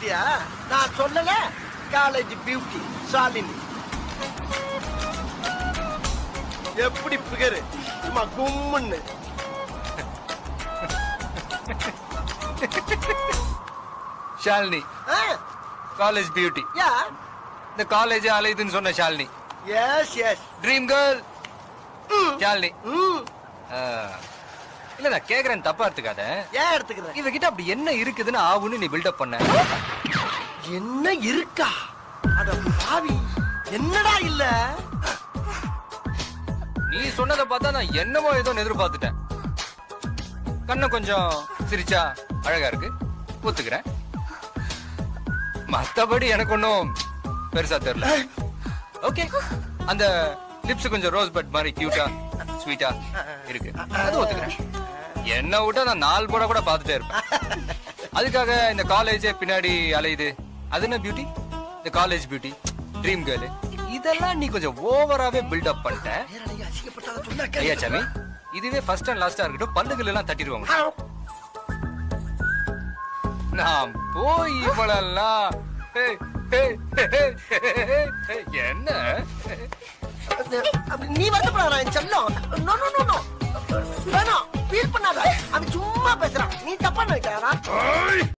பாத்தியா நான் சொல்லல காலேஜ் பியூட்டி ஷாலினி எப்படி பிகரு சும்மா கும்முன்னு ஷாலினி காலேஜ் பியூட்டி யா இந்த காலேஜ் அலையுதுன்னு சொன்ன Shalini yes yes dream girl Shalini ஆ. இல்ல நான் கேக்குறேன் தப்பா எடுத்துக்காத ஏன் எடுத்துக்கிறேன் இவகிட்ட அப்படி என்ன இருக்குதுன்னு ஆவுன்னு நீ பில்டப் பண்ண என்ன இருக்கா அட பாவி என்னடா இல்ல நீ சொன்னதை பார்த்தா நான் என்னமோ ஏதோ எதிர்பார்த்துட்டேன் கண்ணை கொஞ்சம் சிரிச்சா அழகா இருக்கு ஒத்துக்கிறேன் மத்தபடி எனக்கு ஒன்றும் பெருசா தெரியல ஓகே அந்த லிப்ஸ் கொஞ்சம் ரோஸ் பட் மாதிரி கியூட்டா ஸ்வீட்டா இருக்கு அது ஒத்துக்கிறேன் என்ன விட்டா நான் நாலு போட கூட பார்த்துட்டே இருப்பேன் அதுக்காக இந்த காலேஜ் பின்னாடி அலையுது அது என்ன பியூட்டி இந்த காலேஜ் பியூட்டி ட்ரீம் கேர்ள் இதெல்லாம் நீ கொஞ்சம் ஓவராவே பில்டப் பண்ணிட்ட ஐயா சாமி இதுவே ஃபர்ஸ்ட் அண்ட் லாஸ்டா இருக்கட்டும் பல்லுகள் எல்லாம் தட்டிடுவாங்க நான் போய் இவ்வளெல்லாம் ஏய், ஏய், ஏய், ஏய், ஏய், என்ன நீ வருத்தப்படாத என் செல்லம் நோ நோ நோ நோ வேணாம் ஃபீல் பண்ணாத அவன் சும்மா பேசுறான் நீ தப்பா நினைக்கிறாரா